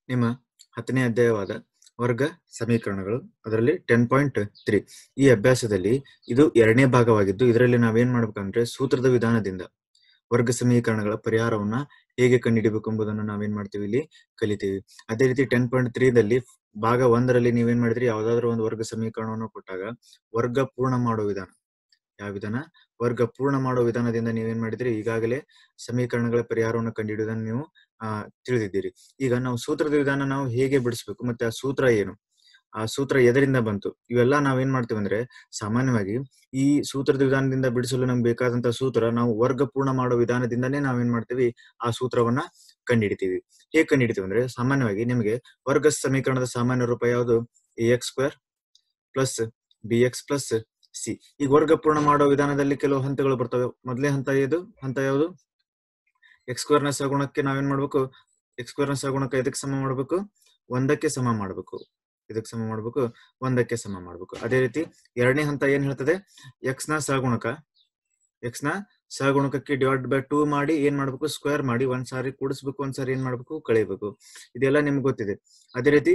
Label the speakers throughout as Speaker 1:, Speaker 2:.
Speaker 1: ನಿಮ್ಮ ಹತ್ತನೇ ಅಧ್ಯಾಯವಾದ ವರ್ಗ ಸಮೀಕರಣಗಳು ಅದರಲ್ಲಿ ಟೆನ್ ಪಾಯಿಂಟ್ ತ್ರೀ ಈ ಅಭ್ಯಾಸದಲ್ಲಿ ಇದು ಎರಡನೇ ಭಾಗವಾಗಿದ್ದು ಇದರಲ್ಲಿ ನಾವೇನ್ ಮಾಡ್ಬೇಕಂದ್ರೆ ಸೂತ್ರದ ವಿಧಾನದಿಂದ ವರ್ಗ ಸಮೀಕರಣಗಳ ಪರಿಹಾರವನ್ನ ಹೇಗೆ ಕಂಡುಹಿಡಿಬೇಕು ಎಂಬುದನ್ನು ನಾವೇನ್ ಮಾಡ್ತೀವಿ ಇಲ್ಲಿ ಕಲಿತೀವಿ ಅದೇ ರೀತಿ ಟೆನ್ ಪಾಯಿಂಟ್ ತ್ರೀದಲ್ಲಿ ಭಾಗ ಒಂದರಲ್ಲಿ ನೀವೇನ್ ಮಾಡಿದ್ರಿ ಯಾವ್ದಾದ್ರು ಒಂದು ವರ್ಗ ಸಮೀಕರಣವನ್ನು ಕೊಟ್ಟಾಗ ವರ್ಗ ಪೂರ್ಣ ಮಾಡೋ ವಿಧಾನ ಯಾವ ವಿಧಾನ ವರ್ಗ ಪೂರ್ಣ ಮಾಡೋ ವಿಧಾನದಿಂದ ನೀವೇನ್ ಮಾಡಿದ್ರಿ ಈಗಾಗಲೇ ಸಮೀಕರಣಗಳ ಪರಿಹಾರವನ್ನು ಕಂಡುಹಿಡಿಯೋದನ್ನು ನೀವು ಆ ತಿಳಿದಿದ್ದೀರಿ ಈಗ ನಾವು ಸೂತ್ರದ ವಿಧಾನ ನಾವು ಹೇಗೆ ಬಿಡಿಸ್ಬೇಕು ಮತ್ತೆ ಆ ಸೂತ್ರ ಏನು ಆ ಸೂತ್ರ ಎದರಿಂದ ಬಂತು ಇವೆಲ್ಲ ನಾವೇನ್ ಮಾಡ್ತೀವಿ ಅಂದ್ರೆ ಸಾಮಾನ್ಯವಾಗಿ ಈ ಸೂತ್ರದ ವಿಧಾನದಿಂದ ಬಿಡಿಸಲು ನಮ್ಗೆ ಬೇಕಾದಂತ ಸೂತ್ರ ನಾವು ವರ್ಗ ಪೂರ್ಣ ಮಾಡೋ ವಿಧಾನದಿಂದನೇ ನಾವೇನ್ ಮಾಡ್ತೀವಿ ಆ ಸೂತ್ರವನ್ನ ಕಂಡುಹಿಡಿತೀವಿ ಹೇಗೆ ಕಂಡುಹಿಡಿತೀವಿ ಅಂದ್ರೆ ಸಾಮಾನ್ಯವಾಗಿ ನಿಮಗೆ ವರ್ಗ ಸಮೀಕರಣದ ಸಾಮಾನ್ಯ ರೂಪ ಯಾವುದು A X square plus B X plus C ಈಗ ವರ್ಗ ಪೂರ್ಣ ಮಾಡೋ ವಿಧಾನದಲ್ಲಿ ಕೆಲವು ಹಂತಗಳು ಬರ್ತವೆ ಮೊದಲೇ ಹಂತ ಇದು ಹಂತ ಯಾವುದು ಎಕ್ಸ್ ಸ್ಕ್ವೇರ್ ನ ಸಗುಣಕ್ಕೆ ನಾವೇನ್ ಮಾಡ್ಬೇಕು ಎಕ್ಸ್ ಸ್ಕ್ವೇರ್ ನ ಸಗುಣಕ್ಕೆ ಇದಕ್ಕೆ ಸಮ ಮಾಡ್ಬೇಕು ಒಂದಕ್ಕೆ ಸಮ ಮಾಡ್ಬೇಕು ಇದಕ್ಕೆ ಸಮ ಮಾಡ್ಬೇಕು ಒಂದಕ್ಕೆ ಸಮ ಮಾಡ್ಬೇಕು ಅದೇ ರೀತಿ ಎರಡನೇ ಹಂತ ಏನ್ ಹೇಳ್ತದೆ ಎಕ್ಸ್ ನ ಸಗುಣಕ ಎಕ್ಸ್ ನ ಸಗುಣಕಕ್ಕೆ ಡಿವೈಡ್ ಬೈ ಟೂ ಮಾಡಿ ಏನ್ ಮಾಡ್ಬೇಕು ಸ್ಕ್ವೇರ್ ಮಾಡಿ ಒಂದ್ ಸಾರಿ ಕೂಡಿಸ್ಬೇಕು ಒಂದ್ ಸಾರಿ ಏನ್ ಮಾಡ್ಬೇಕು ಕಳಿಬೇಕು ಇದೆಲ್ಲ ನಿಮ್ಗೆ ಗೊತ್ತಿದೆ ಅದೇ ರೀತಿ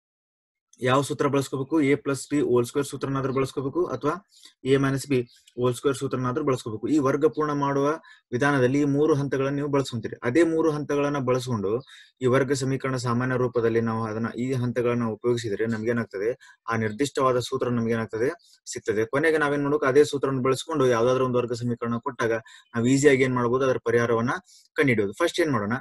Speaker 1: ಯಾವ ಸೂತ್ರ ಬಳಸ್ಕೋಬೇಕು A plus B whole square ಸೂತ್ರನಾದ್ರೂ ಬಳಸ್ಕೋಬೇಕು ಅಥವಾ A minus B whole square ಸೂತ್ರನಾದ್ರೂ ಬಳಸ್ಕೋಬೇಕು ಈ ವರ್ಗ ಪೂರ್ಣ ಮಾಡುವ ವಿಧಾನದಲ್ಲಿ ಈ ಮೂರು ಹಂತಗಳನ್ನ ನೀವು ಬಳಸ್ಕೊಂತೀರಿ ಅದೇ ಮೂರು ಹಂತಗಳನ್ನ ಬಳಸ್ಕೊಂಡು ಈ ವರ್ಗ ಸಮೀಕರಣ ಸಾಮಾನ್ಯ ರೂಪದಲ್ಲಿ ನಾವು ಅದನ್ನ ಈ ಹಂತಗಳನ್ನ ಉಪಯೋಗಿಸಿದ್ರೆ ನಮ್ಗೆ ಏನಾಗ್ತದೆ ಆ ನಿರ್ದಿಷ್ಟವಾದ ಸೂತ್ರ ನಮ್ಗೆ ಏನಾಗ್ತದೆ ಸಿಗ್ತದೆ ಕೊನೆಗೆ ನಾವೇನ್ ಮಾಡ್ಬೇಕು ಅದೇ ಸೂತ್ರವನ್ನು ಬಳಸ್ಕೊಂಡು ಯಾವ್ದಾದ್ರು ಒಂದು ವರ್ಗ ಸಮೀಕರಣ ಕೊಟ್ಟಾಗ ನಾವು ಈಸಿಯಾಗಿ ಏನ್ ಮಾಡ್ಬೋದು ಅದರ ಪರಿಹಾರವನ್ನ ಕಂಡುಹಿಡಿಯೋದು ಫಸ್ಟ್ ಏನ್ ಮಾಡೋಣ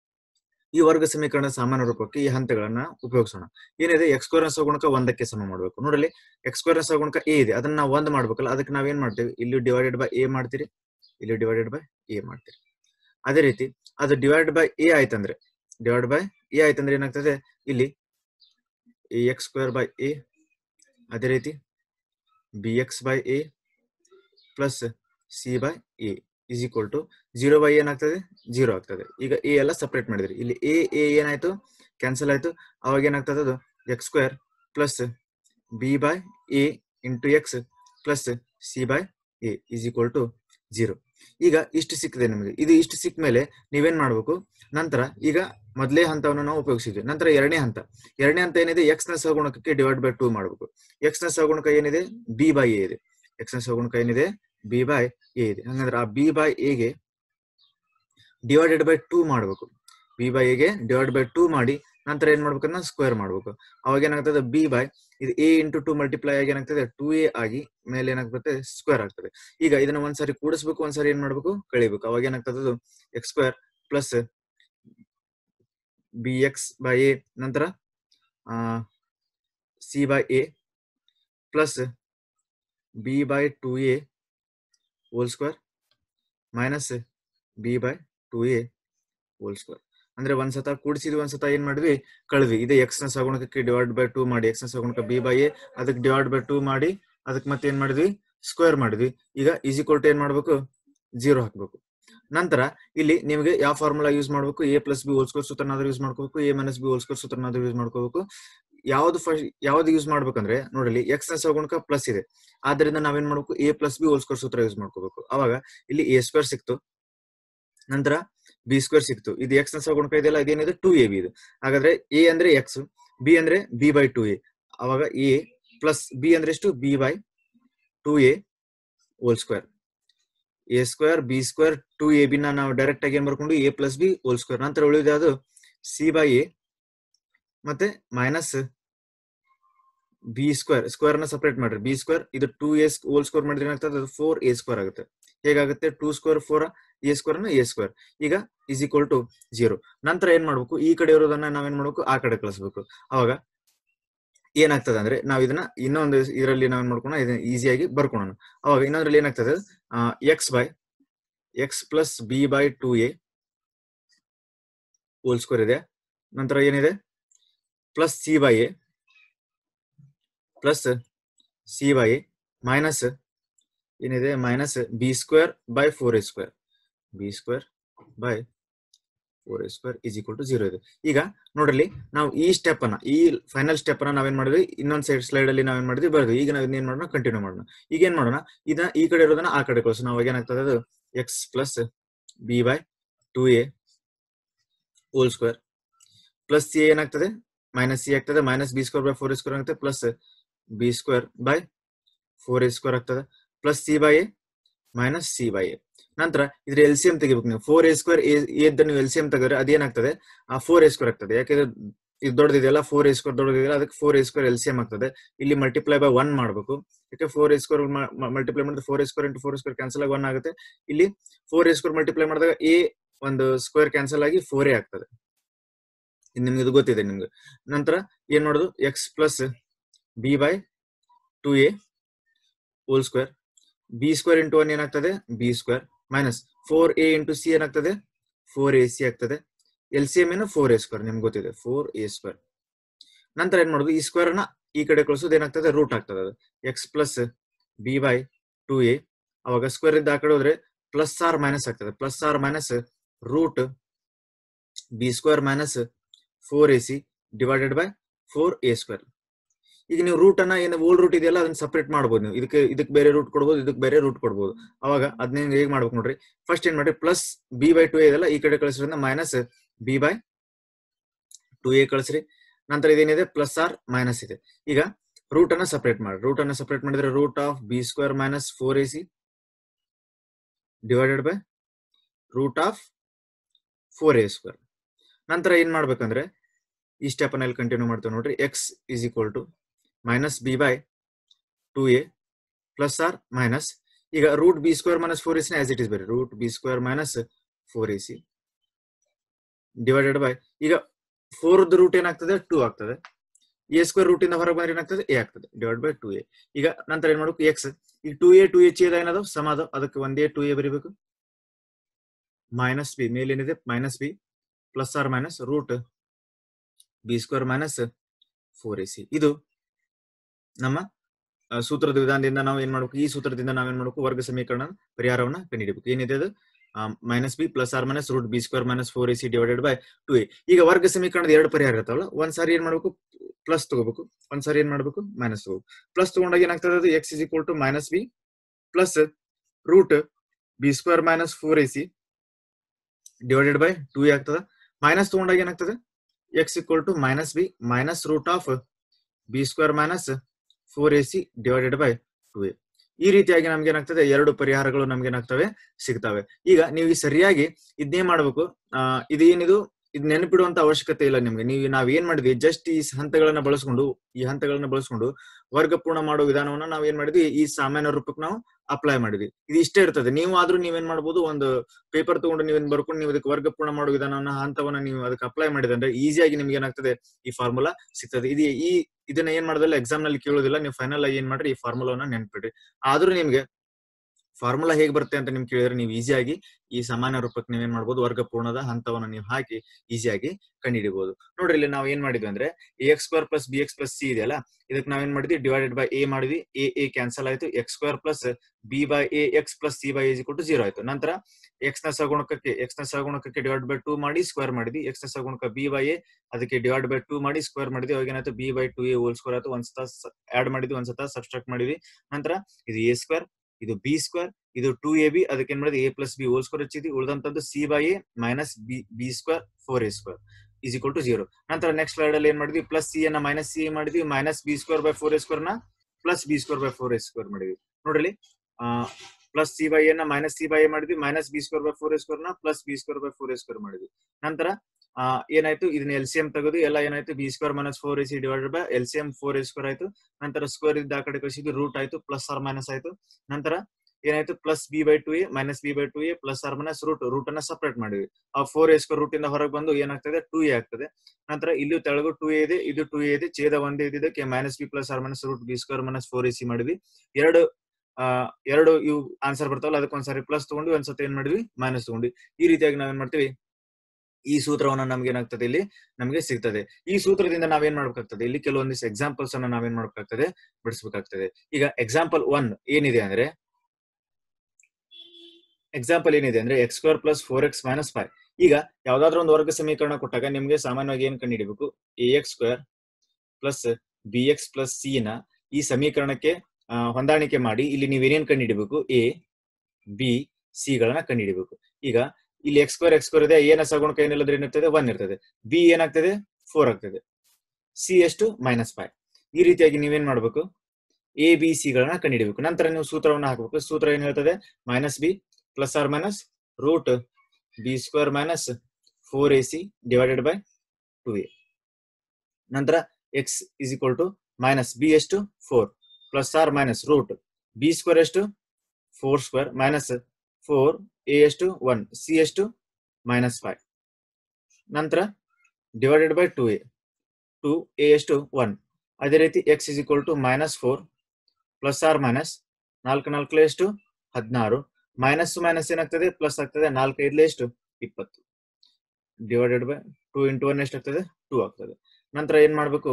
Speaker 1: ಈ ವರ್ಗ ಸಮೀಕರಣ ಸಾಮಾನ್ಯ ರೂಪಕ್ಕೆ ಈ ಹಂತಗಳನ್ನ ಉಪಯೋಗಿಸೋಣ ಏನಿದೆ ಎಕ್ಸ್ ಸ್ಕ್ವೇರ್ ಸಗುಣಕ ಒಂದಕ್ಕೆ ಸಮ ಮಾಡ್ಬೇಕು ನೋಡಲಿ ಎಕ್ಸ್ ಸ್ಕ್ವೇರ್ ಸಗುಣಕ ಎ ಇದೆ ಅದನ್ನ ನಾವು ಒಂದ್ ಮಾಡ್ಬೇಕಲ್ಲ ಅದಕ್ಕೆ ನಾವೇನ್ ಮಾಡ್ತೀವಿ ಇಲ್ಲಿ ಡಿವೈಡೆಡ್ ಬೈ ಎ ಮಾಡ್ತೀರಿ ಇಲ್ಲಿ ಡಿವೈಡೆಡ್ ಬೈ ಎ ಮಾಡ್ತೀರಿ ಅದೇ ರೀತಿ ಅದು ಡಿವೈಡ್ ಬೈ ಎ ಆಯ್ತಂದ್ರೆ ಡಿವೈಡ್ ಬೈ ಎ ಆಯ್ತಂದ್ರೆ ಏನಾಗ್ತದೆ ಇಲ್ಲಿ ಎಕ್ಸ್ ಸ್ಕ್ವೇರ್ ಬೈ ಎ ಅದೇ ರೀತಿ B X by A plus C by A is equal to zero by ಏನಾಗ್ತದೆ ಜೀರೋ ಆಗ್ತದೆ ಈಗ ಎ ಎಲ್ಲ ಸಪ್ರೇಟ್ ಮಾಡಿದ್ರಿ ಇಲ್ಲಿ ಎ ಎ ಏನಾಯ್ತು ಕ್ಯಾನ್ಸಲ್ ಆಯ್ತು ಅವಾಗ ಏನಾಗ್ತದೆ ಅದು X square plus B by A into X plus C by A is equal to zero ಈಗ ಇಷ್ಟು ಸಿಕ್ಕಿದೆ ನಿಮಗೆ ಇದು ಇಷ್ಟು ಸಿಕ್ಕ ಮೇಲೆ ನೀವೇನ್ ಮಾಡ್ಬೇಕು ನಂತರ ಈಗ ಮೊದಲೇ ಹಂತವನ್ನು ನಾವು ಉಪಯೋಗಿಸಿದ್ವಿ ನಂತರ ಎರಡನೇ ಹಂತ ಎರಡನೇ ಹಂತ ಏನಿದೆ ಎಕ್ಸ್ ನ ಸಹಗುಣಕಕ್ಕೆ ಡಿವೈಡ್ ಬೈ ಟೂ ಮಾಡಬೇಕು ಎಕ್ಸ್ ನ ಸಹಗುಣಕ ಏನಿದೆ ಬಿ ಬೈ ಎ ಇದೆ ಎಕ್ಸ್ ನ ಸಹಗುಣಕ ಏನಿದೆ ಬಿ ಬೈ ಎ ಇದೆ ಹಂಗಂದ್ರೆ ಆ ಬಿ ಬೈ ಎಗೆ ಡಿವೈಡೆಡ್ ಬೈ ಟೂ ಮಾಡಬೇಕು ಬಿ ಬೈ ಎಗೆ ಡಿವೈಡ್ ಬೈ ಟೂ ಮಾಡಿ ನಂತರ ಏನ್ ಮಾಡ್ಬೇಕನ್ನ ಸ್ಕ್ವೇರ್ ಮಾಡ್ಬೇಕು ಅವಾಗ ಏನಾಗ್ತದೆ ಬಿ ಬೈ ಇದು ಎ ಇಂಟು ಟು ಮಲ್ಟಿಪ್ಲೈ ಆಗಿ ಏನಾಗ್ತದೆ ಟೂ ಎ ಆಗಿ ಮೇಲೆ ಏನಾಗ್ತದೆ ಸ್ಕ್ವೇರ್ ಆಗ್ತದೆ ಈಗ ಇದನ್ನ ಒಂದ್ಸಾರಿ ಕೂಡಿಸ್ಬೇಕು ಒಂದ್ಸಾರಿ ಏನ್ ಮಾಡ್ಬೇಕು ಕಳಿಬೇಕು ಅವಾಗ ಏನಾಗ್ತದೆ ಅದು X square plus B X by a ನಂತರ c by A plus B by two a whole square minus b by two a whole square ಅಂದ್ರೆ ಒಂದ್ಸತ ಕೂಡಿಸಿದ್ವಿ ಒಂದ್ಸತ ಏನ್ ಮಾಡಿದ್ವಿ ಕಳೆದ್ವಿ ಇದೇ ಎಕ್ಸ್ ನ ಸಗುಣಕಕ್ಕೆ ಡಿವೈಡ್ ಬೈ ಟೂ ಮಾಡಿ ಎಕ್ಸ್ ನ ಸಗುಣಕ ಬಿ ಬೈ ಎ ಅದಕ್ಕೆ ಡಿವೈಡ್ ಬೈ ಟೂ ಮಾಡಿ ಅದಕ್ಕೆ ಮತ್ತೆ ಏನ್ ಮಾಡಿದ್ವಿ ಸ್ಕ್ವೇರ್ ಮಾಡಿದ್ವಿ ಈಗ ಈಸ್ ಈಕ್ವಲ್ ಟು ಏನ್ ಮಾಡ್ಬೇಕು ಜೀರೋ ಹಾಕ್ಬೇಕು ನಂತರ ಇಲ್ಲಿ ನಿಮಗೆ ಯಾವ ಫಾರ್ಮುಲಾ ಯೂಸ್ ಮಾಡ್ಬೇಕು a plus B whole square ಸೂತ್ರನಾದ್ರೂ ಯೂಸ್ ಮಾಡ್ಕೋಬೇಕು a minus B whole square ಸೂತ್ರನಾದ್ರೂ ಯೂಸ್ ಮಾಡ್ಕೋಬೇಕು ಯಾವ್ದು ಫಸ್ಟ್ ಯಾವ್ದು ಯೂಸ್ ಮಾಡ್ಬೇಕಂದ್ರೆ ನೋಡಲಿ ಎಕ್ಸ್ ನ ಸಗುಣಕ ಪ್ಲಸ್ ಇದೆ ಆದ್ರಿಂದ ನಾವೇನ್ ಮಾಡ್ಬೇಕು a plus B whole square ಸೂತ್ರ ಯೂಸ್ ಮಾಡ್ಕೋಬೇಕು ಅವಾಗ ಇಲ್ಲಿ ಎ ಸ್ಕ್ವೇರ್ ಸಿಕ್ತು ನಂತರ ಬಿ ಸ್ಕ್ವೇರ್ ಸಿಕ್ತು ಇದು ಎಕ್ಸ್ ನ ಸಗುಣಕ ಇದೆಯಲ್ಲ ಇದೇನಿದೆ ಟೂ ಎ ಬಿ ಇದು ಹಾಗಾದ್ರೆ ಎ ಅಂದ್ರೆ ಎಕ್ಸ್ ಬಿ ಅಂದ್ರೆ ಬಿ ಬೈ ಟೂ ಎ ಅವಾಗ ಎ ಪ್ಲಸ್ ಬಿ ಅಂದ್ರೆ ಎಷ್ಟು b by two a whole square a square b square two a b ನಾವು ಡೈರೆಕ್ಟ್ ಆಗಿ ಏನ್ ಬರ್ಕೊಂಡು a plus B whole square ನಂತರ ಉಳಿದ ಅದು ಸಿ ಬೈ ಎ ಮತ್ತೆ ಮೈನಸ್ ಬಿ ಸ್ಕ್ವೇರ್ ಸ್ಕ್ವೇರ್ ನ ಸಪರೇಟ್ ಮಾಡ್ರಿ ಬಿ ಸ್ಕ್ವೇರ್ ಇದು ಟೂ ಎ ಹೋಲ್ ಸ್ಕ್ವೇರ್ ಮಾಡಿದ್ರೆ ಏನಾಗ್ತದೆ ಅದು ಫೋರ್ ಎ ಸ್ಕ್ವೇರ್ ಆಗುತ್ತೆ ಹೇಗಾಗುತ್ತೆ two square four a square a square ಈಗ ಇಸ್ ಈಕ್ವಲ್ ಟು ಜೀರೋ ನಂತರ ಏನ್ ಮಾಡ್ಬೇಕು ಈ ಕಡೆ ಇರೋದನ್ನ ನಾವೇನ್ ಮಾಡ್ಬೇಕು ಆ ಕಡೆ ಕಳಿಸ್ಬೇಕು ಅವಾಗ ಏನಾಗ್ತದೆ ಅಂದ್ರೆ ನಾವ್ ಇದನ್ನ ಇನ್ನೊಂದು ಇದರಲ್ಲಿ ನಾವೇನ್ ಮಾಡ್ಕೋಣ ಇದನ್ನ ಈಸಿಯಾಗಿ ಬರ್ಕೊಳೋಣ ಅವಾಗ ಇನ್ನೊಂದ್ರಲ್ಲಿ ಏನಾಗ್ತದೆ x by x plus B by two a whole square ಇದೆ ನಂತರ ಏನಿದೆ plus C by A plus C by a minus ಏನಿದೆ minus b square by four a square b square by four a square is equal to zero ಇದೆ ಈಗ ನೋಡ್ರಿ ನಾವು ಈ step ಅನ್ನ ಈ ಫೈನಲ್ ಸ್ಟೆಪ್ ಅನ್ನ ನಾವೇನ್ ಮಾಡಿದ್ವಿ ಇನ್ನೊಂದ್ ಸೈಡ್ ಸ್ಲೈಡ್ ಅಲ್ಲಿ ನಾವೇನ್ ಮಾಡಿದ್ವಿ ಬರ್ದ್ವಿ ಈಗ ನಾವ್ ಏನ್ ಮಾಡೋಣ ಕಂಟಿನ್ಯೂ ಮಾಡೋಣ ಈಗ ಏನ್ ಮಾಡೋಣ ಇದನ್ನ ಈ ಕಡೆ ಇರೋದನ್ನ ಆ ಕಡೆ ಕಳಿಸೋಣ ಅವಾಗ ಏನಾಗ್ತದೆ ಅದು x plus B by two a whole square plus c ಏನಾಗ್ತದೆ ಮೈನಸ್ ಸಿ ಆಗ್ತದೆ minus b square by four a square ಆಗುತ್ತೆ plus b square by four a square ಆಗ್ತದೆ plus C by a minus c by a ನಂತರ ಇದ್ರ L C M ತೆಗಿಬೇಕು ನೀವು four a square ಎದ್ದ ನೀವು ಎಲ್ ಸಿ ಎಂ ತೆಗೆದ್ರೆ ಅದೇನಾಗ್ತದೆ ಆ ಫೋರ್ ಎ ಸ್ಕ್ವೇರ್ ಆಗ್ತದೆ ಯಾಕಂದ್ರೆ ಇದು ದೊಡ್ಡದಿದೆಯಲ್ಲ ಫೋರ್ ಎ ಸ್ಕ್ವೇರ್ ದೊಡ್ಡದಿದೆಯಲ್ಲ ಅದಕ್ಕೆ four a square L C M ಆಗ್ತದೆ ಇಲ್ಲಿ ಮಲ್ಟಿಪ್ಲೈ ಬೈ ಒನ್ ಮಾಡಬೇಕು ಯಾಕೆ ಫೋರ್ ಎ ಸ್ಕ್ವೇರ್ ಮಲ್ಟಿಪ್ಲೈ ಮಾಡಿದ್ರೆ four a square into four square cancel ಆಗಿ ಒನ್ ಆಗುತ್ತೆ ಇಲ್ಲಿ ಫೋರ್ ಎ ಸ್ಕ್ವೇರ್ ಮಲ್ಟಿಪ್ಲೈ ಮಾಡಿದಾಗ ಎ ಒಂದು ಸ್ಕ್ವೇರ್ ಕ್ಯಾನ್ಸಲ್ ಆಗಿ ಫೋರ್ ಎ ಆಗ್ತದೆ ಇದು ನಿಮ್ಗೆ ಇದು ಗೊತ್ತಿದೆ ನಿಮ್ಗೆ ನಂತರ ಏನ್ ಮಾಡೋದು x plus B by two a whole square b square into one ಏನಾಗ್ತದೆ b square minus four a into c ಏನಾಗ್ತದೆ ಫೋರ್ ಎ ಸಿ ಆಗ್ತದೆ ಎಲ್ ಸಿ ಎಂ ಏನು ಫೋರ್ ಎ ಸ್ಕ್ವೇರ್ ನಿಮ್ಗೆ ಗೊತ್ತಿದೆ ಫೋರ್ ಎ ಸ್ಕ್ವೇರ್ ನಂತರ ಏನ್ ಮಾಡೋದು ಈ ಸ್ಕ್ವೇರ್ ನ ಈ ಕಡೆ ಕಳಿಸೋದು ಏನಾಗ್ತದೆ ರೂಟ್ ಆಗ್ತದೆ ಅದು x plus B by two a ಅವಾಗ ಸ್ಕ್ವೇರ್ ಇದ್ದ ಆ ಕಡೆ ಹೋದ್ರೆ ಪ್ಲಸ್ ಆರ್ ಮೈನಸ್ ಆಗ್ತದೆ plus or minus root B square minus four A C divided by four a square ಈಗ ನೀವು ರೂಟ್ ಅನ್ನ ಏನು ಓಲ್ಡ್ ರೂಟ್ ಇದೆಯಲ್ಲ ಅದನ್ನ ಸಪರೇಟ್ ಮಾಡ್ಬೋದು ನೀವು ಇದಕ್ಕೆ ಇದಕ್ಕೆ ಬೇರೆ ರೂಟ್ ಕೊಡ್ಬೋದು ಇದಕ್ಕೆ ಬೇರೆ ರೂಟ್ ಕೊಡ್ಬೋದು ಅವಾಗ ಅದನ್ನ ಹೇಗೆ ಮಾಡ್ಬೇಕು ನೋಡ್ರಿ ಫಸ್ಟ್ ಏನ್ ಮಾಡ್ರಿ ಪ್ಲಸ್ ಬಿ ಬೈ ಟು ಇದೆಲ್ಲ ಈ ಕಡೆ ಕಳಿಸೋದ್ರಿಂದ minus b by two a ಕಳಿಸ್ರಿ ನಂತರ ಇದೇನಿದೆ ಪ್ಲಸ್ ಆರ್ ಮೈನಸ್ ಇದೆ ಈಗ ರೂಟ್ ಅನ್ನ ಸಪರೇಟ್ ಮಾಡಿ ರೂಟ್ ಅನ್ನ ಸಪರೇಟ್ ಮಾಡಿದ್ರೆ root of b square minus four A C divided by root of four a square ನಂತರ ಏನ್ ಮಾಡ್ಬೇಕಂದ್ರೆ ಈ ಸ್ಟೆಪ್ ಅನ್ನ ಇಲ್ಲಿ ಕಂಟಿನ್ಯೂ ಮಾಡ್ತೇವೆ ನೋಡ್ರಿ x is equal to minus b by two a plus or minus ಈಗ root B square minus four as as it is ಬರಿ root B square minus four A C divided by ಈಗ four root ಏನಾಗ್ತದೆ two ಆಗ್ತದೆ a square root ಇಂದ ಹೊರಗೆ ಬಂದ್ರೆ ಏನಾಗ್ತದೆ A ಆಗ್ತದೆ ಡಿವೈಡ್ ಬೈ ಟು ಎ ಈಗ ನಂತರ ಏನ್ ಮಾಡ್ಬೇಕು ಎಕ್ಸ್ ಈಗ ಟು ಎ ಟು ಎಚ್ ಏನದು ಸಮ ಅದು ಅದಕ್ಕೆ ಒಂದೇ ಟು ಎ ಬರಿಬೇಕು ಮೈನಸ್ ಬಿ ಮೇಲೇನಿದೆ minus B plus or minus root B square minus four A c ಇದು ನಮ್ಮ ಆ, ಸೂತ್ರದ ವಿಧಾನದಿಂದ ನಾವು ಏನ್ ಮಾಡ್ಬೇಕು ಈ ಸೂತ್ರದಿಂದ ನಾವ್ ಏನ್ ಮಾಡ್ಬೇಕು ವರ್ಗ ಸಮೀಕರಣ ಪರಿಹಾರವನ್ನ ಕಂಡುಹಿಡಿಬೇಕು ಏನಿದೆ ಅದು minus B plus or minus root B square minus four A C divided by two A ಈಗ ವರ್ಗ ಸಮೀಕರಣದ ಎರಡು ಪರಿಹಾರ ಇರ್ತಾವಲ್ಲ ಒಂದ್ ಸಾರಿ ಏನ್ ಮಾಡ್ಬೇಕು ಪ್ಲಸ್ ತಗೋಬೇಕು ಒಂದ್ ಸಾರಿ ಏನ್ ಮಾಡ್ಬೇಕು ಮೈನಸ್ ತಗೋಬೇಕು ಪ್ಲಸ್ ತಗೊಂಡಾಗ ಏನಾಗ್ತದೆ ಅದು x is equal to minus B plus root B square minus four A C divided by two a ಆಗ್ತದ ಮೈನಸ್ ತಗೊಂಡಾಗ ಏನಾಗ್ತದೆ x equal to minus b minus root of b square minus four A C divided by two a ಈ ರೀತಿಯಾಗಿ ನಮ್ಗೆ ಏನಾಗ್ತದೆ ಎರಡು ಪರಿಹಾರಗಳು ನಮ್ಗೆ ಏನಾಗ್ತವೆ ಸಿಗ್ತವೆ ಈಗ ನೀವು ಈ ಸರಿಯಾಗಿ ಇದನ್ನೇ ಮಾಡ್ಬೇಕು ಆ ಇದೇನಿದು ಇದು ನೆನಪಿಡುವಂತ ಅವಶ್ಯಕತೆ ಇಲ್ಲ ನಿಮ್ಗೆ ನೀವು ನಾವ್ ಏನ್ ಮಾಡಿದ್ವಿ ಜಸ್ಟ್ ಈ ಹಂತಗಳನ್ನ ಬಳಸ್ಕೊಂಡು ಈ ಹಂತಗಳನ್ನ ಬಳಸ್ಕೊಂಡು ವರ್ಗ ಪೂರ್ಣ ಮಾಡೋ ವಿಧಾನವನ್ನ ನಾವ್ ಏನ್ ಮಾಡಿದ್ವಿ ಈ ಸಾಮಾನ್ಯ ರೂಪಕ್ಕೆ ನಾವು ಅಪ್ಲೈ ಮಾಡಿದ್ವಿ ಇದು ಇಷ್ಟೇ ಇರ್ತದೆ ನೀವು ಆದ್ರೂ ನೀವೇನ್ ಮಾಡ್ಬೋದು ಒಂದು ಪೇಪರ್ ತಗೊಂಡು ನೀವೇನ್ ಬರ್ಕೊಂಡು ನೀವು ಅದಕ್ಕೆ ವರ್ಗ ಪೂರ್ಣ ಮಾಡೋ ವಿಧಾನವನ್ನ ಹಂತವನ್ನ ನೀವು ಅದಕ್ಕೆ ಅಪ್ಲೈ ಮಾಡಿದ್ರೆ ಈಸಿಯಾಗಿ ನಿಮ್ಗೆ ಏನಾಗ್ತದೆ ಈ ಫಾರ್ಮುಲಾ ಸಿಗ್ತದೆ ಇದು ಈ ಇದನ್ನ ಏನ್ ಮಾಡೋದಿಲ್ಲ ಎಕ್ಸಾಮ್ ನಲ್ಲಿ ಕೇಳೋದಿಲ್ಲ ನೀವು ಫೈನಲ್ ಆಗಿ ಏನ್ ಮಾಡ್ರಿ ಈ ಫಾರ್ಮುಲಾವನ್ನ ನೆನ್ಪಿಡ್ರಿ ಆದ್ರೂ ನಿಮ್ಗೆ ಫಾರ್ಮುಲಾ ಹೇಗ್ ಬರುತ್ತೆ ಅಂತ ನಿಮ್ಗೆ ಕೇಳಿದ್ರೆ ನೀವು ಈಸಿಯಾಗಿ ಈ ಸಾಮಾನ್ಯ ರೂಪಕ್ಕೆ ನೀವೇನ್ ಮಾಡ್ಬೋದು ವರ್ಗ ಪೂರ್ಣದ ಹಂತವನ್ನ ನೀವು ಹಾಕಿ ಈಸಿಯಾಗಿ ಕಂಡುಹಿಡಿಬಹುದು ನೋಡ್ರಿ ಇಲ್ಲಿ ನಾವು ಏನ್ ಮಾಡಿದ್ವಿ ಅಂದ್ರೆ x square plus B X plus c ಇದೆಯಲ್ಲ ಇದಕ್ಕೆ ನಾವೇನ್ ಮಾಡಿದ್ವಿ ಡಿವೈಡೆಡ್ ಬೈ ಎ ಮಾಡಿದ್ವಿ ಎ ಎ ಕ್ಯಾನ್ಸಲ್ ಆಯ್ತು x square plus B by a x plus C by is to zero ಆಯ್ತು ನಂತರ ಎಕ್ಸ್ ನ ಸಗುಣಕಕ್ಕೆ ಎಕ್ಸ್ ನ ಸಗುಣಕಕ್ಕೆ ಡಿವೈಡ್ ಬೈ ಟೂ ಮಾಡಿ ಸ್ಕ್ವೇರ್ ಮಾಡಿದ್ವಿ ಎಕ್ಸ್ ನ ಸಗುಣಕ ಬಿ ಬೈ ಎ ಅದಕ್ಕೆ ಡಿವೈಡ್ ಬೈ ಟೂ ಮಾಡಿ ಸ್ಕ್ವೇರ್ ಮಾಡಿದ್ವಿ ಅವಾಗ ಏನಾಯ್ತು b by two a whole square ಆಯ್ತು ಒಂದ್ ಸತ ಆಡ್ ಮಾಡಿದ್ವಿ ಒಂದ್ ಸತ ಸಬ್ಸ್ಟ್ರಾಕ್ಟ್ ಮಾಡಿದ್ವಿ ನಂತರ ಇದು ಎ ಸ್ಕ್ವೇರ್ ಇದು ಬಿ ಸ್ಕ್ವೇರ್ ಇದು ಟೂ ಎ ಬಿ ಅದಕ್ಕೆ ಏನ್ ಮಾಡಿದ್ವಿ a plus B whole square ಹಚ್ಚಿದ್ವಿ ಉಳಿದಂತದ್ದು c by a minus b b square four a square is equal to zero ನಂತರ ನೆಕ್ಸ್ಟ್ ಸ್ಲೈಡ್ ಅಲ್ಲಿ ಏನ್ ಮಾಡಿದ್ವಿ ಪ್ಲಸ್ ಸಿ ಅನ್ನ ಮೈನಸ್ ಸಿ ಮಾಡಿದ್ವಿ minus b square by four a square ನ plus b square by four a square ಮಾಡಿದ್ವಿ ನೋಡ್ರಿ plus C by ನ ಮೈನಸ್ ಸಿ ಬೈ ಮಾಡಿದ್ವಿ minus b square by four a square ನ plus b square by four a square ಮಾಡಿದ್ವಿ ನಂತರ ಆ, ಏನಾಯ್ತು ಇದನ್ನ ಎಲ್ ಸಿ ಎಂ ತೆಗೆದು ಎಲ್ಲ ಏನಾಯ್ತು b square minus four A C divided by L C M four a square ಆಯ್ತು ನಂತರ ಸ್ಕ್ವೇರ್ ಇದ್ದ ಆ ಕಡೆ ಕಳಿಸಿದ್ವಿ ರೂಟ್ ಆಯ್ತು ಪ್ಲಸ್ ಆರ್ ಮೈನಸ್ ಆಯ್ತು ನಂತರ ಏನಾಯ್ತು plus B by two a minus b by two a plus or minus root root ಅನ್ನ ಸಪರೇಟ್ ಮಾಡಿದ್ವಿ ಆ ಫೋರ್ ಎ ಸ್ಕ್ವೇರ್ ರೂಟ್ ಇಂದ ಹೊರಗೆ ಬಂದು ಏನಾಗ್ತದೆ ಟು ಎ ಆಗ್ತದೆ ನಂತರ ಇಲ್ಲೂ ತೆಳಗು ಟು ಎ ಇದೆ ಇದು ಟು ಎ ಇದೆ ಛೇದ ಒಂದೇ ಇದ್ದಿದ್ದಕ್ಕೆ minus B plus or minus root B square minus four A c ಮಾಡಿದ್ವಿ ಎರಡು ಆ ಎರಡು ಇವು ಆನ್ಸರ್ ಬರ್ತಾವಲ್ಲ ಅದಕ್ಕೆ ಒಂದ್ಸರಿ ಪ್ಲಸ್ ತಗೊಂಡ್ವಿ ಒಂದ್ಸತಿ ಏನ್ ಮಾಡಿದ್ವಿ ಮೈನಸ್ ತಗೊಂಡ್ವಿ ಈ ರೀತಿಯಾಗಿ ನಾವೇನ್ ಮಾಡ್ತೀವಿ ಈ ಸೂತ್ರವನ್ನ ನಮ್ಗೆ ಏನಾಗ್ತದೆ ಇಲ್ಲಿ ನಮಗೆ ಸಿಗ್ತದೆ ಈ ಸೂತ್ರದಿಂದ ನಾವೇನ್ ಮಾಡ್ಬೇಕಾಗ್ತದೆ ಇಲ್ಲಿ ಕೆಲವೊಂದಿಷ್ಟು ಎಕ್ಸಾಂಪಲ್ಸ್ ಅನ್ನ ನಾವೇನ್ ಮಾಡ್ಬೇಕಾಗ್ತದೆ ಬಿಡಿಸ್ಬೇಕಾಗ್ತದೆ ಈಗ ಎಕ್ಸಾಂಪಲ್ ಒನ್ ಏನಿದೆ ಅಂದ್ರೆ ಎಕ್ಸಾಂಪಲ್ ಏನಿದೆ ಅಂದ್ರೆ x square plus four x minus five ಈಗ ಯಾವ್ದಾದ್ರು ಒಂದು ವರ್ಗ ಸಮೀಕರಣ ಕೊಟ್ಟಾಗ ನಿಮ್ಗೆ ಸಾಮಾನ್ಯವಾಗಿ ಏನ್ ಕಂಡುಹಿಡಿಬೇಕು a X square plus B X plus c ನ ಈ ಸಮೀಕರಣಕ್ಕೆ ಆ, ಹೊಂದಾಣಿಕೆ ಮಾಡಿ ಇಲ್ಲಿ ನೀವೇನೇನ್ ಕಂಡುಹಿಡಿಬೇಕು ಎ ಬಿ ಸಿ ಗಳನ್ನ ಕಂಡುಹಿಡಿಬೇಕು ಈಗ ಇಲ್ಲಿ ಎಕ್ಸ್ ಸ್ಕ್ವೇರ್ ಎಕ್ಸ್ ಸ್ಕ್ವೇರ್ ಇದೆ ಏನ ಸಗುಣಕ ಏನಿಲ್ಲದ್ರೆ ಏನಿರ್ತದೆ ಒನ್ ಇರ್ತದೆ ಬಿ ಏನಾಗ್ತದೆ ಫೋರ್ ಆಗ್ತದೆ ಸಿ ಎಷ್ಟು ಮೈನಸ್ ಫೈವ್ ಈ ರೀತಿಯಾಗಿ ನೀವೇನ್ ಮಾಡ್ಬೇಕು ಎ ಬಿ ಸಿ ಗಳನ್ನ ಕಂಡುಹಿಡಬೇಕು ನಂತರ ನೀವು ಸೂತ್ರವನ್ನು ಹಾಕಬೇಕು ಸೂತ್ರ ಏನ್ ಹೇಳ್ತದೆ minus B plus or minus root B square minus four A C divided by two a ನಂತರ x is equal to minus b ಎಷ್ಟು four plus or minus root B ಸ್ಕ್ವೇರ್ ಎಷ್ಟು four square minus four A ಎಷ್ಟು one C ಎಷ್ಟು minus five ನಂತರ divided by two a two a ಎಷ್ಟು one ಅದೇ ರೀತಿ X is equal to minus four plus or minus ನಾಲ್ಕು ನಾಲ್ಕು ಎಷ್ಟು ಹದಿನಾರು ಮೈನಸ್ ಮೈನಸ್ ಏನಾಗ್ತದೆ ಪ್ಲಸ್ ಆಗ್ತದೆ ನಾಲ್ಕು ಐದ್ಲೆ ಎಷ್ಟು ಇಪ್ಪತ್ತು divided by two into one ಎಷ್ಟಾಗ್ತದೆ ಟೂ ಆಗ್ತದೆ ನಂತರ ಏನ್ ಮಾಡ್ಬೇಕು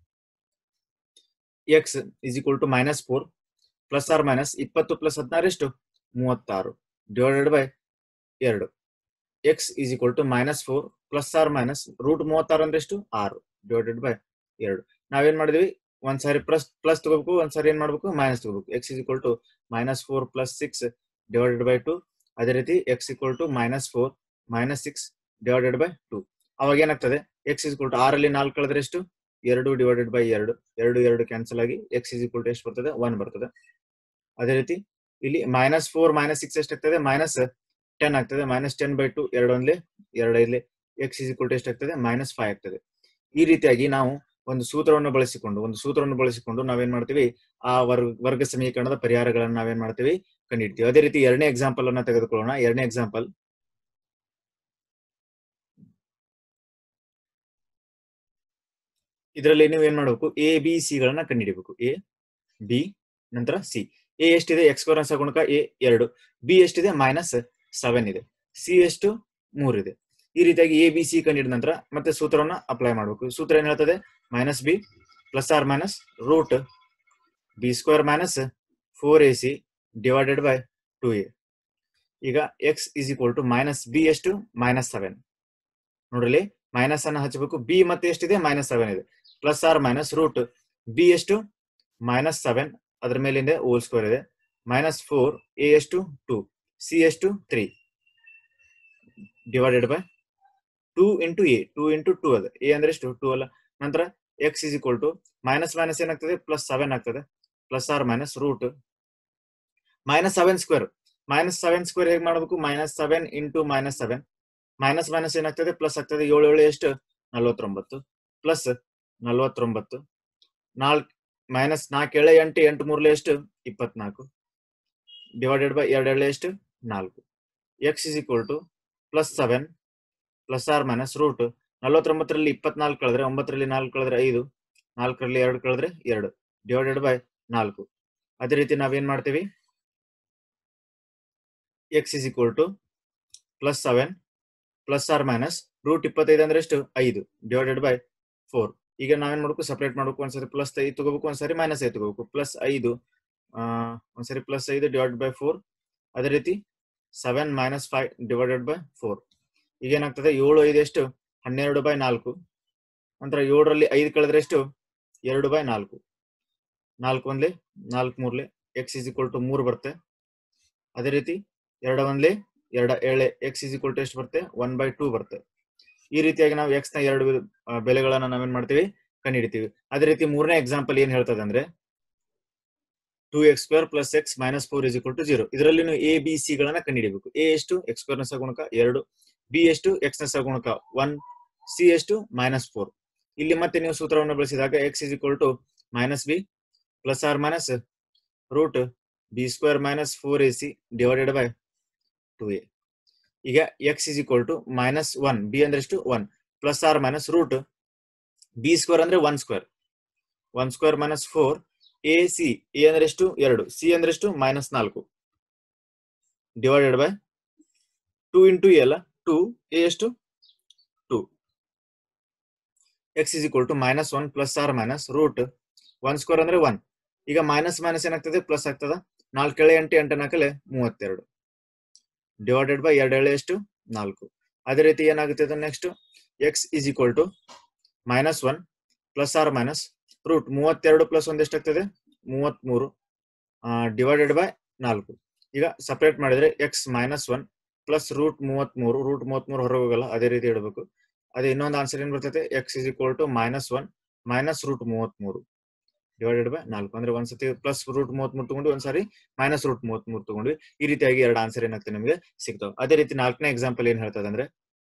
Speaker 1: x is equal to minus four plus or minus ಇಪ್ಪತ್ತು ಪ್ಲಸ್ ಹದಿನಾರು ಎಷ್ಟು ಮೂವತ್ತಾರು ಡಿವೈಡೆಡ್ ಬೈ ಎರಡು x is equal to minus four plus or minus root ಮೂವತ್ತಾರು ಅಂದ್ರೆ ಎಷ್ಟು ಆರು ಡಿವೈಡೆಡ್ ಬೈ ಎರಡು ನಾವೇನ್ ಮಾಡಿದ್ವಿ ಒಂದ್ ಸಾರಿ ಪ್ಲಸ್ ಪ್ಲಸ್ ತಗೋಬೇಕು ಒಂದ್ ಸಾರಿ ಏನ್ ಮಾಡ್ಬೇಕು ಮೈನಸ್ ತಗೋಬೇಕು x is equal to minus four plus six divided by two ಅದೇ ರೀತಿ x equal to minus four minus six divided by two ಅವಾಗ ಏನಾಗ್ತದೆ ಎಕ್ಸ್ ಇಸ್ ಟು ಆರಲ್ಲಿ ನಾಲ್ಕು ಕಳೆದ್ರೆ ಎಷ್ಟು ಎರಡು ಡಿವೈಡೆಡ್ ಬೈ ಎರಡು ಎರಡು ಎರಡು ಕ್ಯಾನ್ಸಲ್ ಆಗಿ ಎಕ್ಸ್ ಇಸ್ ಈಕ್ವಲ್ ಟು ಎಷ್ಟು ಬರ್ತದೆ ಒನ್ ಬರ್ತದೆ ಅದೇ ರೀತಿ ಇಲ್ಲಿ ಮೈನಸ್ ಫೋರ್ ಮೈನಸ್ ಸಿಕ್ಸ್ ಎಷ್ಟಾಗ್ತದೆ ಮೈನಸ್ ಟೆನ್ ಆಗ್ತದೆ ಮೈನಸ್ ಟೆನ್ ಬೈ ಟು ಎರಡು ಒಂದ್ಲಿ ಎರಡು ಐದ್ಲಿ ಎಕ್ಸ್ ಇಸ್ ಈಕ್ವಲ್ ಟು ಎಷ್ಟಾಗ್ತದೆ ಮೈನಸ್ ಫೈವ್ ಆಗ್ತದೆ ಈ ರೀತಿಯಾಗಿ ನಾವು ಒಂದು ಸೂತ್ರವನ್ನು ಬಳಸಿಕೊಂಡು ಒಂದು ಸೂತ್ರವನ್ನು ಬಳಸಿಕೊಂಡು ನಾವೇನ್ ಮಾಡ್ತೀವಿ ಆ ವರ್ಗ ವರ್ಗ ಸಮೀಕರಣದ ಪರಿಹಾರಗಳನ್ನ ನಾವೇನ್ ಮಾಡ್ತೀವಿ ಕಂಡುಹಿಡ್ತೀವಿ ಅದೇ ರೀತಿ ಎರಡನೇ ಎಕ್ಸಾಂಪಲ್ ಅನ್ನ ತೆಗೆದುಕೊಳ್ಳೋಣ ಎರಡನೇ ಎಕ್ಸಾಂಪಲ್ ಇದರಲ್ಲಿ ನೀವು ಏನ್ ಮಾಡಬೇಕು ಎ ಬಿ ಸಿ ಗಳನ್ನ ಕಂಡುಹಿಡಿಬೇಕು ಎ ಬಿ ನಂತರ ಸಿ ಎ ಎಷ್ಟಿದೆ ಎಕ್ಸ್ ಸ್ಕ್ವೇರ್ ಸಗುಣಕ ಎ ಎರಡು ಬಿ ಎಷ್ಟಿದೆ ಮೈನಸ್ ಸೆವೆನ್ ಇದೆ ಸಿ ಎಷ್ಟು ಮೂರಿದೆ ಈ ರೀತಿಯಾಗಿ ಎ ಬಿ ಸಿ ಕಂಡಿಡಿದ ನಂತರ ಮತ್ತೆ ಸೂತ್ರವನ್ನ ಅಪ್ಲೈ ಮಾಡಬೇಕು ಸೂತ್ರ ಏನ್ ಹೇಳ್ತದೆ minus B plus or minus root B square minus four A C divided by two A ಈಗ X is equal to minus b ಎಷ್ಟು ಮೈನಸ್ ಸೆವೆನ್ ನೋಡ್ರಿ ಮೈನಸ್ ಅನ್ನ ಹಚ್ಚಬೇಕು ಬಿ ಮತ್ತೆ ಎಷ್ಟಿದೆ ಮೈನಸ್ ಸೆವೆನ್ ಇದೆ plus or minus root B ಎಷ್ಟು minus seven ಅದ್ರ ಮೇಲಿಂದ ಓಲ್ ಸ್ಕ್ವೇರ್ ಇದೆ ಮೈನಸ್ ಫೋರ್ ಎ ಎಷ್ಟು ಟೂ ಸಿ ಎಷ್ಟು three divided by two into a two into two ಅದ ಎ ಅಂದ್ರೆ ಎಷ್ಟು ಟೂ ಅಲ್ಲ ನಂತರ x is equal to minus minus ಏನಾಗ್ತದೆ ಪ್ಲಸ್ ಸೆವೆನ್ ಆಗ್ತದೆ plus or minus root minus seven square minus seven square ಹೇಗೆ ಮಾಡಬೇಕು minus seven into minus seven minus minus ಏನಾಗ್ತದೆ ಪ್ಲಸ್ ಆಗ್ತದೆ ಏಳು ಏಳು ಎಷ್ಟು ನಲ್ವತ್ತೊಂಬತ್ತು ಪ್ಲಸ್ ನಲ್ವತ್ತೊಂಬತ್ತು ನಾಲ್ಕು ಮೈನಸ್ ನಾಲ್ಕು ಏಳೆ ಎಂಟು ಎಂಟು ಮೂರ್ಲೆ ಎಷ್ಟು ಇಪ್ಪತ್ನಾಲ್ಕು ಡಿವೈಡೆಡ್ ಬೈ ಎರಡು ಏಳೆ ಎಷ್ಟು ನಾಲ್ಕು x is equal to plus seven plus or minus root ನಲ್ವತ್ತೊಂಬತ್ತರಲ್ಲಿ ಇಪ್ಪತ್ನಾಲ್ಕು ಕಳೆದ್ರೆ ಒಂಬತ್ತರಲ್ಲಿ ನಾಲ್ಕು ಕಳೆದ್ರೆ ಐದು ನಾಲ್ಕರಲ್ಲಿ ಎರಡು ಕಳೆದ್ರೆ ಎರಡು ಡಿವೈಡೆಡ್ ಬೈ ನಾಲ್ಕು ಅದೇ ರೀತಿ ನಾವೇನ್ ಮಾಡ್ತೀವಿ x is equal to plus seven plus or minus root ಇಪ್ಪತ್ತೈದು ಅಂದ್ರೆ ಎಷ್ಟು ಐದು ಡಿವೈಡೆಡ್ ಬೈ ಫೋರ್ ಈಗ ನಾವೇನ್ ಮಾಡ್ಬೇಕು ಸಪ್ರೇಟ್ ಮಾಡ್ಬೇಕು ಒಂದ್ಸರಿ ಪ್ಲಸ್ ಐದು ತಗೋಬೇಕು ಒಂದ್ಸರಿ ಮೈನಸ್ ಐದು ತಗೋಬೇಕು ಪ್ಲಸ್ ಐದು ಆ, ಒಂದ್ಸರಿ ಪ್ಲಸ್ ಐದು ಡಿವೈಡ್ ಬೈ ಫೋರ್ ಅದೇ ರೀತಿ seven minus five divided by four ಈಗ ಏನಾಗ್ತದೆ ಏಳು ಐದು ಎಷ್ಟು ಹನ್ನೆರಡು ಬೈ ನಾಲ್ಕು ನಂತರ ಏಳರಲ್ಲಿ ಐದು ಕಳೆದ್ರೆ ಎಷ್ಟು ಎರಡು ಬೈ ನಾಲ್ಕು ನಾಲ್ಕು ಒಂದ್ಲಿ ನಾಲ್ಕು ಮೂರ್ಲಿ ಎಕ್ಸ್ ಇಸ್ ಈಕ್ವಲ್ ಟು ಮೂರು ಬರುತ್ತೆ ಅದೇ ರೀತಿ ಎರಡು ಒಂದ್ಲಿ ಎರಡ ಏಳೆ ಎಕ್ಸ್ ಇಸ್ ಈಕ್ವಲ್ ಟು ಎಷ್ಟು ಬರುತ್ತೆ ಒನ್ ಬೈ ಟೂ ಬರುತ್ತೆ ಈ ರೀತಿಯಾಗಿ ನಾವು ಎಕ್ಸ್ ನ ಎರಡು ವಿಧ- ಆ, ಬೆಲೆಗಳನ್ನ ನಾವೇನ್ ಮಾಡ್ತೀವಿ ಕಂಡುಹಿಡಿತೀವಿ ಅದೇ ರೀತಿ ಮೂರನೇ ಎಕ್ಸಾಂಪಲ್ ಏನ್ ಹೇಳ್ತದೆ ಅಂದ್ರೆ two X square plus X minus four is equal to zero ಇದರಲ್ಲಿ ನೀವು ಎ ಬಿ ಸಿ ಗಳನ್ನ ಕಂಡುಹಿಡಿಬೇಕು ಎ ಎಷ್ಟು ಎಕ್ಸ್ ಸ್ಕ್ವೇರ್ ನ ಸಗುಣಕ ಎರಡು ಬಿ ಎಷ್ಟು ಎಕ್ಸ್ ನ ಸಗುಣಕ ಒನ್ ಸಿ ಎಷ್ಟು ಮೈನಸ್ ಫೋರ್ ಇಲ್ಲಿ ಮತ್ತೆ ನೀವು ಸೂತ್ರವನ್ನು ಬಳಸಿದಾಗ X is equal to minus B plus or minus root B square minus four A C divided by two A ಈಗ X is equal to minus one B ಅಂದ್ರೆ ಎಷ್ಟು one plus or minus root B square ಅಂದ್ರೆ one square one square minus four A C A ಅಂದ್ರೆ ಎಷ್ಟು ಎರಡು C ಅಂದ್ರೆ ಎಷ್ಟು ಮೈನಸ್ ನಾಲ್ಕು divided by two into A ಅಲ್ಲ ಟೂ ಎ ಎಷ್ಟು two X is equal to minus one plus or minus root one square ಅಂದ್ರೆ ಒನ್ ಈಗ ಮೈನಸ್ ಮೈನಸ್ ಏನಾಗ್ತದೆ ಪ್ಲಸ್ ಆಗ್ತದ ನಾಲ್ಕು ಎಳೆ ಎಂಟು ಎಂಟು ನಾಲ್ಕಲೆ ಮೂವತ್ತೆರಡು ಡಿವೈಡೆಡ್ ಬೈ ಎರಡು ಎಳೆ ಎಷ್ಟು ನಾಲ್ಕು ಅದೇ ರೀತಿ ಏನಾಗುತ್ತೆ next X is equal to minus one plus or minus root ಮೂವತ್ತೆರಡು ಪ್ಲಸ್ ಒಂದ್ ಎಷ್ಟಾಗ್ತದೆ ಮೂವತ್ಮೂರು ಡಿವೈಡೆಡ್ ಬೈ ನಾಲ್ಕು ಈಗ ಸಪರೇಟ್ ಮಾಡಿದ್ರೆ X minus one plus root ಮೂವತ್ಮೂರು ರೂಟ್ ಮೂವತ್ಮೂರು ಹೊರಗೆ ಹೋಗಲ್ಲ ಅದೇ ರೀತಿ ಇಡಬೇಕು ಅದೇ ಇನ್ನೊಂದು ಆನ್ಸರ್ ಏನ್ ಬರ್ತೈತೆ X is equal to minus one minus root ಮೂವತ್ಮೂರು ಡಿವೈಡೆಡ್ ಬೈ ನಾಲ್ಕು ಅಂದ್ರೆ ಒಂದ್ಸತಿ ಪ್ಲಸ್ ರೂಟ್ ಮೂವತ್ಮೂರು ತಗೊಂಡು ಒಂದ್ಸಾರಿ ಮೈನಸ್ ರೂಟ್ ಮೂವತ್ಮೂರು ತಗೊಂಡ್ವಿ ಈ ರೀತಿಯಾಗಿ ಎರಡು ಆನ್ಸರ್ ಏನಾಗ್ತದೆ ನಿಮಗೆ ಸಿಗ್ತಾವೆ ಅದೇ ರೀತಿ ನಾಲ್ಕನೇ ಎಕ್ಸಾಂಪಲ್ ಏನ್ ಹೇಳ್ತದೆ ಅಂದ್ರೆ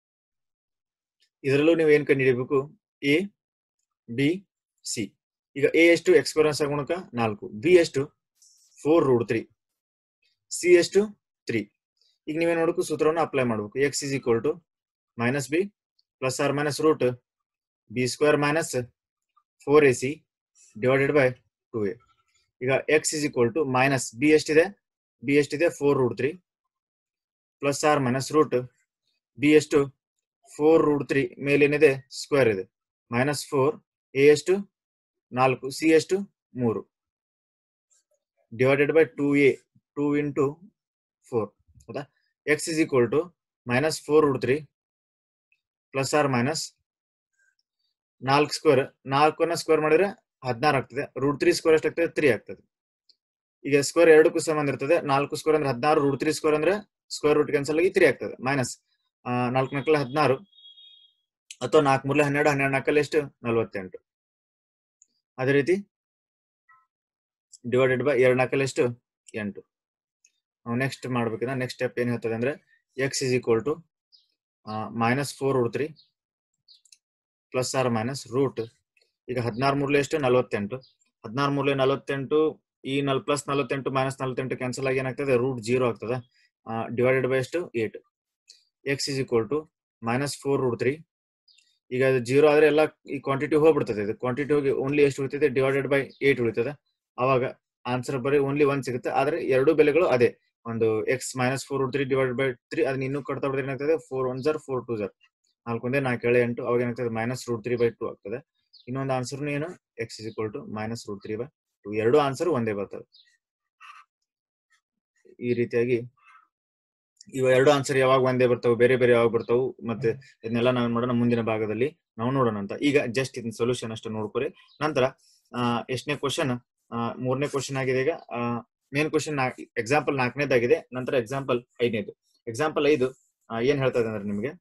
Speaker 1: ಇದರಲ್ಲೂ ನೀವು ಏನ್ ಕಂಡುಹಿಡಿಯಬೇಕು ಎ ಬಿ ಸಿ ಈಗ ಎ ಎಷ್ಟು ಎಕ್ಸ್ಪೀರಿಯನ್ಸ್ ಗುಣಕ ನಾಲ್ಕು ಬಿ ಎಷ್ಟು ಫೋರ್ ರೂಟ್ ತ್ರೀ ಸಿ ಎಷ್ಟು ತ್ರೀ ಈಗ ನೀವೇನ್ ಮಾಡಬೇಕು ಸೂತ್ರವನ್ನು ಅಪ್ಲೈ ಮಾಡಬೇಕು X is equal to minus B plus or minus root B square minus four A C divided by two A ಈಗ X is equal to minus B ಎಷ್ಟಿದೆ B ಎಷ್ಟಿದೆ four root three plus or minus root B ಎಷ್ಟು four root three ಮೇಲೇನಿದೆ square ಇದೆ minus four A ಎಷ್ಟು ನಾಲ್ಕು C ಎಷ್ಟು ಮೂರು divided by two A two into four ಹೌದಾ X is equal to minus four root three plus or minus ನಾಲ್ಕು square ನಾಲ್ಕನ್ನ square ಮಾಡಿದ್ರೆ ಹದಿನಾರು ಆಗ್ತದೆ ರೂಟ್ ತ್ರೀ ಸ್ಕ್ವೇರ್ ಎಷ್ಟಾಗ್ತದೆ ತ್ರೀ ಆಗ್ತದೆ ಈಗ ಸ್ಕ್ವೇರ್ ಎರಡಕ್ಕೂ ಸಂಬಂಧ ಇರ್ತದೆ ನಾಲ್ಕು ಸ್ಕ್ವೇರ್ ಅಂದ್ರೆ ಹದಿನಾರು ರೂಟ್ ತ್ರೀ ಸ್ಕ್ವೇರ್ ಅಂದ್ರೆ ಸ್ಕ್ವೇರ್ ರೂಟ್ ಕ್ಯಾನ್ಸಲ್ ಆಗಿ ತ್ರೀ ಆಗ್ತದೆ ಮೈನಸ್ ನಾಲ್ಕು ನಾಲ್ಕಲ್ಲಿ ಹದಿನಾರು ಅಥವಾ ನಾಲ್ಕು ಮೂರಲೆ ಹನ್ನೆರಡು ಹನ್ನೆರಡು ನಾಲ್ಕಲ್ಲಿ ಎಷ್ಟು ನಲ್ವತ್ತೆಂಟು ಅದೇ ರೀತಿ ಡಿವೈಡೆಡ್ ಬೈ ಎರಡು ನಾಲ್ಕಲ್ಲಿ ಎಷ್ಟು ಎಂಟು ನಾವು ನೆಕ್ಸ್ಟ್ ಮಾಡ್ಬೇಕಂದ್ರೆ ನೆಕ್ಸ್ಟ್ ಸ್ಟೆಪ್ ಏನ್ ಹೇಳ್ತದೆ ಅಂದ್ರೆ X is equal to minus four root three plus or minus root ಈಗ ಹದಿನಾರು ಮೂರ್ಲೆ ಎಷ್ಟು ನಲವತ್ತೆಂಟು ಹದಿನಾರು ಮೂರ್ಲೆ ನಲವತ್ತೆಂಟು ಈ ನಲ್ ಪ್ಲಸ್ ನಲವತ್ತೆಂಟು ಮೈನಸ್ ನಲವತ್ತೆಂಟು ಕ್ಯಾನ್ಸಲ್ ಆಗಿ ಏನಾಗ್ತದೆ ರೂಟ್ ಜೀರೋ ಆಗ್ತದೆ ಡಿವೈಡೆಡ್ ಬೈ ಎಷ್ಟು eight X is equal to minus four root three ಈಗ ಅದು ಜೀರೋ ಆದ್ರೆ ಎಲ್ಲ ಈ ಕ್ವಾಂಟಿಟಿ ಹೋಗ್ಬಿಡ್ತದೆ ಇದು ಕ್ವಾಂಟಿಟಿ ಹೋಗಿ ಓನ್ಲಿ ಎಷ್ಟು ಉಳಿತದೆ ಡಿವೈಡೆಡ್ ಬೈ ಏಟ್ ಉಳಿತದೆ ಅವಾಗ ಆನ್ಸರ್ ಬರೀ ಓನ್ಲಿ ಒನ್ ಸಿಗುತ್ತೆ ಆದ್ರೆ ಎರಡು ಬೆಲೆಗಳು ಅದೇ ಒಂದು X minus four root three divide by three ಅದನ್ನ ಇನ್ನೂ ಕಟ್ತಾ ಬಿಡಿದ್ರೆ ಏನಾಗ್ತದೆ ಫೋರ್ ಒನ್ ಜರ್ ಫೋರ್ ಟು ಜರ್ ನಾಲ್ಕು ಒಂದೇ ನಾಲ್ಕು ಏಳು ಎಂಟು ಅವಾಗ ಏನಾಗ್ತದೆ minus root three by two ಆಗ್ತದೆ ಇನ್ನೊಂದು ಆನ್ಸರ್ ಏನು X is equal to minus root three by two ಎರಡು ಆನ್ಸರ್ ಒಂದೇ ಬರ್ತದೆ ಈ ರೀತಿಯಾಗಿ ಇವ ಎರಡು ಆನ್ಸರ್ ಯಾವಾಗ ಒಂದೇ ಬರ್ತಾವೆ ಬೇರೆ ಬೇರೆ ಯಾವಾಗ ಬರ್ತಾವು ಮತ್ತೆ ಇದನ್ನೆಲ್ಲ ನಾವು ಮಾಡೋಣ ಮುಂದಿನ ಭಾಗದಲ್ಲಿ ನಾವು ನೋಡೋಣ ಅಂತ ಈಗ ಜಸ್ಟ್ ಇದನ್ನ ಸೊಲ್ಯೂಷನ್ ಅಷ್ಟು ನೋಡ್ಕೊರಿ ನಂತರ ಎಷ್ಟನೇ ಕ್ವಶನ್ ಮೂರನೇ ಕ್ವಶನ್ ಆಗಿದೆ ಈಗ ಮೇನ್ ಕ್ವಶನ್ ಎಕ್ಸಾಂಪಲ್ ನಾಲ್ಕನೇದಾಗಿದೆ ನಂತರ ಎಕ್ಸಾಂಪಲ್ ಐದನೇದು ಎಕ್ಸಾಂಪಲ್ ಐದು ಏನ್ ಹೇಳ್ತಾ ಇದೆ ಅಂದ್ರೆ ನಿಮಗೆ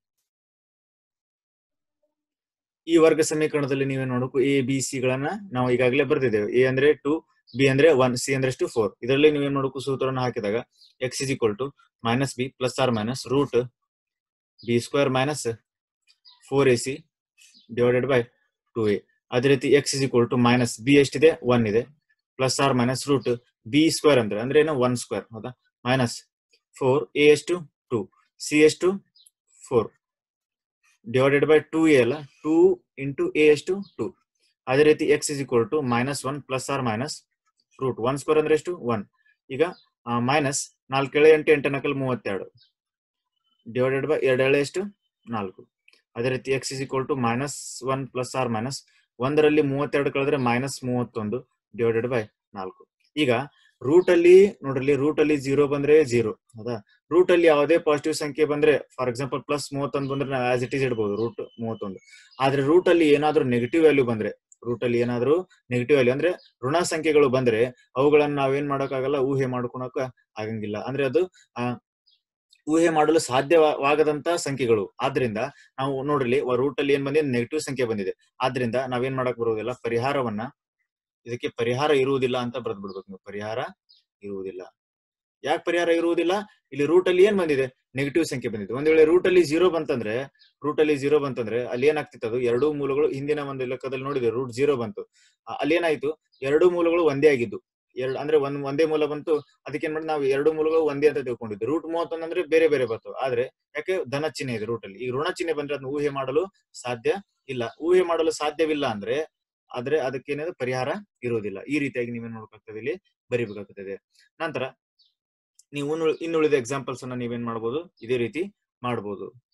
Speaker 1: ಈ ವರ್ಗ ಸಮೀಕರಣದಲ್ಲಿ ನೀವೇ ನೋಡಬೇಕು ಎ ಬಿ ಸಿ ಗಳನ್ನ ನಾವು ಈಗಾಗಲೇ ಬರ್ತಿದ್ದೇವೆ ಎ ಅಂದ್ರೆ ಟು ಬಿ ಅಂದ್ರೆ ಒನ್ ಸಿ ಅಂದ್ರೆ ಎಷ್ಟು ಫೋರ್ ಇದರಲ್ಲಿ ನೀವೇನ್ ಮಾಡಬೇಕು ಸೂತ್ರವನ್ನು ಹಾಕಿದಾಗ X is equal to minus B plus or minus root B square minus four A C divided by two A ಅದೇ ರೀತಿ X is equal to minus B ಎಷ್ಟಿದೆ ಒನ್ ಇದೆ plus or minus root B square ಅಂದ್ರೆ ಅಂದ್ರೆ ಏನು one square ಹೌದಾ minus four A ಎಷ್ಟು two C ಎಷ್ಟು four divided by two A ಅಲ್ಲ ಟೂ ಇಂಟು ಎ ಎಷ್ಟು ಟೂ ಅದೇ ರೀತಿ X is equal to minus one plus or minus root one square ಅಂದ್ರೆ ಎಷ್ಟು ಒನ್ ಈಗ ಮೈನಸ್ ನಾಲ್ಕು ಏಳು ಎಂಟು ಎಂಟು ನಾಲ್ಕಲ್ಲಿ ಮೂವತ್ತೆರಡು ಡಿವೈಡೆಡ್ ಬೈ ಎರಡು ಏಳು ಎಷ್ಟು ನಾಲ್ಕು ಅದೇ ರೀತಿ X is equal to minus one plus or minus ಒಂದರಲ್ಲಿ ಮೂವತ್ತೆರಡು ಕಳೆದ್ರೆ ಮೈನಸ್ ಮೂವತ್ತೊಂದು ಡಿವೈಡೆಡ್ ಬೈ ನಾಲ್ಕು ಈಗ ರೂಟ್ ಅಲ್ಲಿ ನೋಡ್ರಿ ರೂಟ್ ಅಲ್ಲಿ ಜೀರೋ ಬಂದ್ರೆ ಜೀರೋ ಹೌದಾ ರೂಟ್ ಅಲ್ಲಿ ಯಾವುದೇ ಪಾಸಿಟಿವ್ ಸಂಖ್ಯೆ ಬಂದ್ರೆ ಫಾರ್ ಎಕ್ಸಾಂಪಲ್ ಪ್ಲಸ್ ಮೂವತ್ತೊಂದು ಬಂದ್ರೆ ನಾವು ಆಸ್ ಇಟ್ ಈಸ್ ಇಡ್ಬೋದು ರೂಟ್ ಮೂವತ್ತೊಂದು ಆದ್ರೆ ರೂಟ್ ಅಲ್ಲಿ ಏನಾದ್ರೂ ನೆಗೆಟಿವ್ ವ್ಯಾಲ್ಯೂ ಬಂದ್ರೆ ರೂಟ್ ಅಲ್ಲಿ ಏನಾದ್ರೂ ನೆಗೆಟಿವ್ ವ್ಯಾಲ್ಯೂ ಅಂದ್ರೆ ಋಣ ಸಂಖ್ಯೆಗಳು ಬಂದ್ರೆ ಅವುಗಳನ್ನ ನಾವೇನ್ ಮಾಡೋಕ್ಕಾಗಲ್ಲ ಊಹೆ ಮಾಡ್ಕೊಳಕ ಆಗಂಗಿಲ್ಲ ಅಂದ್ರೆ ಅದು ಆ ಊಹೆ ಮಾಡಲು ಸಾಧ್ಯವಾಗದಂತ ಸಂಖ್ಯೆಗಳು ಆದ್ರಿಂದ ನಾವು ನೋಡ್ರಿ ರೂಟ್ ಅಲ್ಲಿ ಏನ್ ಬಂದಿದೆ ನೆಗೆಟಿವ್ ಸಂಖ್ಯೆ ಬಂದಿದೆ ಆದ್ರಿಂದ ನಾವೇನ್ ಮಾಡಕ್ ಬರುವುದಿಲ್ಲ ಪರಿಹಾರವನ್ನ ಇದಕ್ಕೆ ಪರಿಹಾರ ಇರುವುದಿಲ್ಲ ಅಂತ ಬರೆದ್ ಬಿಡ್ಬೇಕು ನೀವು ಪರಿಹಾರ ಇರುವುದಿಲ್ಲ ಯಾಕೆ ಪರಿಹಾರ ಇರುವುದಿಲ್ಲ ಇಲ್ಲಿ ರೂಟ್ ಅಲ್ಲಿ ಏನ್ ಬಂದಿದೆ ನೆಗೆಟಿವ್ ಸಂಖ್ಯೆ ಬಂದಿದೆ ಒಂದ್ ವೇಳೆ ರೂಟ್ ಅಲ್ಲಿ ಜೀರೋ ಬಂತಂದ್ರೆ ರೂಟ್ ಅಲ್ಲಿ ಜೀರೋ ಬಂತಂದ್ರೆ ಅಲ್ಲಿ ಏನಾಗ್ತಿತ್ತು ಅದು ಎರಡು ಮೂಲಗಳು ಹಿಂದಿನ ಒಂದು ಲೆಕ್ಕದಲ್ಲಿ ನೋಡಿದೆ ರೂಟ್ ಜೀರೋ ಬಂತು ಅಲ್ಲಿ ಏನಾಯ್ತು ಎರಡು ಮೂಲಗಳು ಒಂದೇ ಆಗಿದ್ದು ಎರಡು ಅಂದ್ರೆ ಒಂದ್ ಒಂದೇ ಮೂಲ ಬಂತು ಅದಕ್ಕೆ ಏನ್ ಮಾಡಿ ನಾವು ಎರಡು ಮೂಲಗಳು ಒಂದೇ ಅಂತ ತಿಳ್ಕೊಂಡಿದ್ವಿ ರೂಟ್ ಮೂವತ್ತೊಂದು ಅಂದ್ರೆ ಬೇರೆ ಬೇರೆ ಬರ್ತವೆ ಆದ್ರೆ ಯಾಕೆ ಧನ ಚಿಹ್ನೆ ಇದೆ ರೂಟ್ ಅಲ್ಲಿ ಈಗ ಋಣ ಚಿಹ್ನೆ ಬಂದ್ರೆ ಅದನ್ನ ಊಹೆ ಮಾಡಲು ಸಾಧ್ಯ ಇಲ್ಲ ಊಹೆ ಮಾಡಲು ಸಾಧ್ಯವಿಲ್ಲ ಅಂದ್ರೆ ಆದ್ರೆ ಅದಕ್ಕೇನಿದೆ ಪರಿಹಾರ ಇರುವುದಿಲ್ಲ ಈ ರೀತಿಯಾಗಿ ನೀವೇನ್ ನೋಡ್ಬೇಕಾಗ್ತದೆ ಇಲ್ಲಿ ಬರಿಬೇಕಾಗ್ತದೆ ನಂತರ ನೀವು ಇನ್ನುಳಿದ ಎಕ್ಸಾಂಪಲ್ಸ್ ಅನ್ನ ನೀವೇನ್ ಮಾಡ್ಬೋದು ಇದೇ ರೀತಿ ಮಾಡ್ಬೋದು